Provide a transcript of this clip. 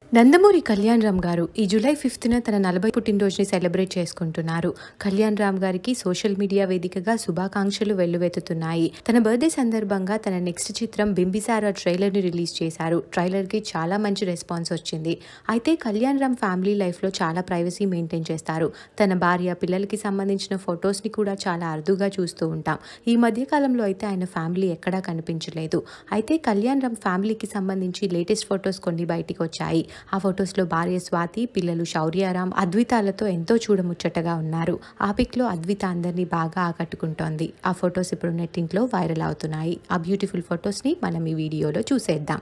నందమూరి కళ్యాణ్ రామ్ గారు ఈ జూలై ఫిఫ్త్న తన నలభై పుట్టినరోజుని సెలబ్రేట్ చేసుకుంటున్నారు కళ్యాణ్ రామ్ గారికి సోషల్ మీడియా వేదికగా శుభాకాంక్షలు వెల్లువెత్తుతున్నాయి తన బర్త్డే సందర్భంగా తన నెక్స్ట్ చిత్రం బింబిసారా ట్రైలర్ ని రిలీజ్ చేశారు ట్రైలర్ కి చాలా మంచి రెస్పాన్స్ వచ్చింది అయితే కళ్యాణ్ రామ్ ఫ్యామిలీ లైఫ్ లో చాలా ప్రైవసీ మెయింటైన్ చేస్తారు తన భార్య పిల్లలకి సంబంధించిన ఫొటోస్ ని కూడా చాలా అరుదుగా చూస్తూ ఉంటాం ఈ మధ్య కాలంలో అయితే ఆయన ఫ్యామిలీ ఎక్కడా కనిపించలేదు అయితే కళ్యాణ్ రామ్ ఫ్యామిలీకి సంబంధించి లేటెస్ట్ ఫొటోస్ కొన్ని బయటికి వచ్చాయి ఆ ఫొటోస్లో భార్య స్వాతి పిల్లలు శౌర్యారాం అద్వితాలతో ఎంతో చూడముచ్చటగా ఉన్నారు ఆ పిక్లో అద్విత అందరినీ బాగా ఆకట్టుకుంటోంది ఆ ఫొటోస్ ఇప్పుడు నెట్టింట్లో వైరల్ అవుతున్నాయి ఆ బ్యూటిఫుల్ ఫొటోస్ని మనం ఈ వీడియోలో చూసేద్దాం